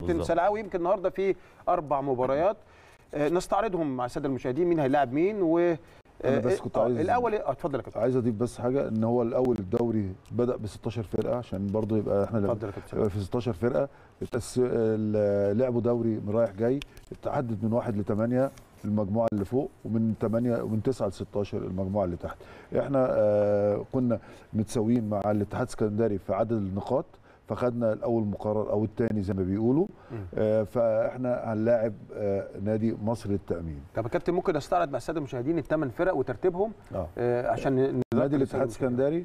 بالظبط. سلعاوي يمكن النهارده في اربع مباريات آه، نستعرضهم مع الساده المشاهدين مين هيلاعب مين و أنا آه، بس كنت آه، عايز- الاول اه اتفضل يا كابتن عايز اضيف بس حاجه ان هو الاول الدوري بدا ب 16 فرقه عشان برضه يبقى احنا اتفضل يا كابتن في 16 فرقه التس- ال- لعبوا دوري من رايح جاي اتعدد من واحد لثمانيه المجموعه اللي فوق ومن 8 ومن 9 ل 16 المجموعه اللي تحت احنا آه كنا متساويين مع الاتحاد السكندري في عدد النقاط فخدنا الاول مقرر او الثاني زي ما بيقولوا مم. آه فاحنا هنلاعب آه نادي مصر للتامين طب يا كابتن ممكن استعرض مع الساده المشاهدين الثمان فرق وترتيبهم اه آه، عشان ن- نادي نذكر الاتحاد السادة المشاهدين. السكندري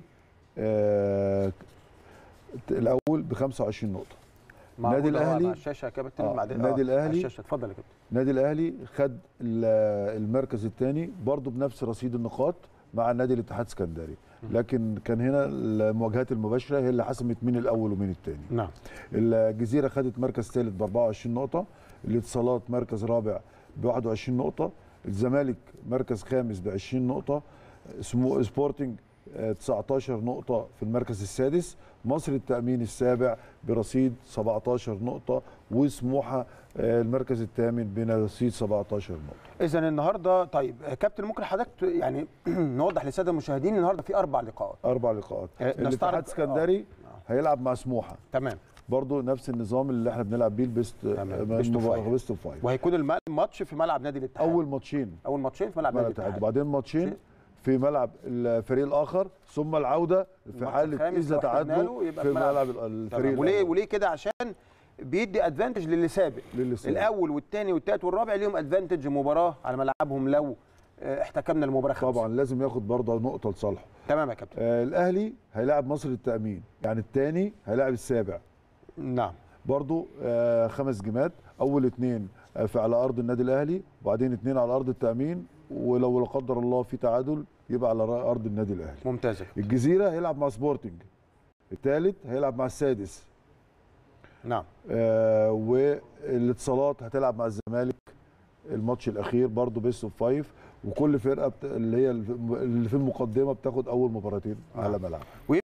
آه الاول ب 25 نقطه معروض النادي أهو الأهلي- على الشاشه يا كابتن آه، مع- النادي على الأهلي- الشاشه اتفضل يا كابتن النادي الاهلي خد ال- المركز الثاني برضه بنفس رصيد النقاط مع نادي الاتحاد السكندري لكن كان هنا المواجهات المباشره هي اللي حسمت مين الاول ومين الثاني نعم الجزيره خدت مركز ثالث ب 24 نقطه الاتصالات مركز رابع ب 21 نقطه الزمالك مركز خامس ب 20 نقطه سمو سبورتنج آه، 19 نقطة في المركز السادس مصر التأمين السابع برصيد 17 نقطة وسموحة آه، المركز الثامن برصيد 17 نقطة اذا النهارده طيب آه، كابتن ممكن حضرتك ت- يعني نوضح للساده المشاهدين النهارده في اربع لقاءات أربع لقاءات آه، نستعرض- الاتحاد السكندري آه. هيلعب مع سموحة تمام برضو نفس النظام اللي احنا بنلعب بيه البيست تمام. Best of five. بيست اوف فايف وهيكون الم- الماتش في ملعب نادي الاتحاد اول ماتشين اول ماتشين في ملعب ملعب نادي الاتحاد الاتحاد وبعدين ماتشين في ملعب الفريق الاخر ثم العوده في الماتش حاله الخامس اذا لو احتجنا تعادلوا له يبقى في في ملعب- ملعب الفريق تمام. وليه الأول. وليه كده عشان بيدي ادفانتج للي سابق للي سابق. الاول والثاني والثالث والرابع ليهم ادفانتج مباراه على ملعبهم لو آه، احتكمنا المباراه خمسة. طبعا لازم ياخد برضه نقطه لصالحه تمام يا كابتن آه الاهلي هيلاعب مصر التامين يعني الثاني هيلاعب السابع نعم برضه آه خمس جيمات اول اثنين آه في على ارض النادي الاهلي وبعدين اثنين على ارض التامين ولو لا قدر الله في تعادل يبقى على ارض النادي الاهلي ممتاز يا كابتن. الجزيره هيلعب مع سبورتنج الثالث هيلعب مع السادس نعم آه والاتصالات هتلعب مع الزمالك الماتش الاخير برضه بيست اوف فايف وكل فرقه بت... اللي هي اللي في المقدمه بتاخد اول مباراتين نعم. على ملعب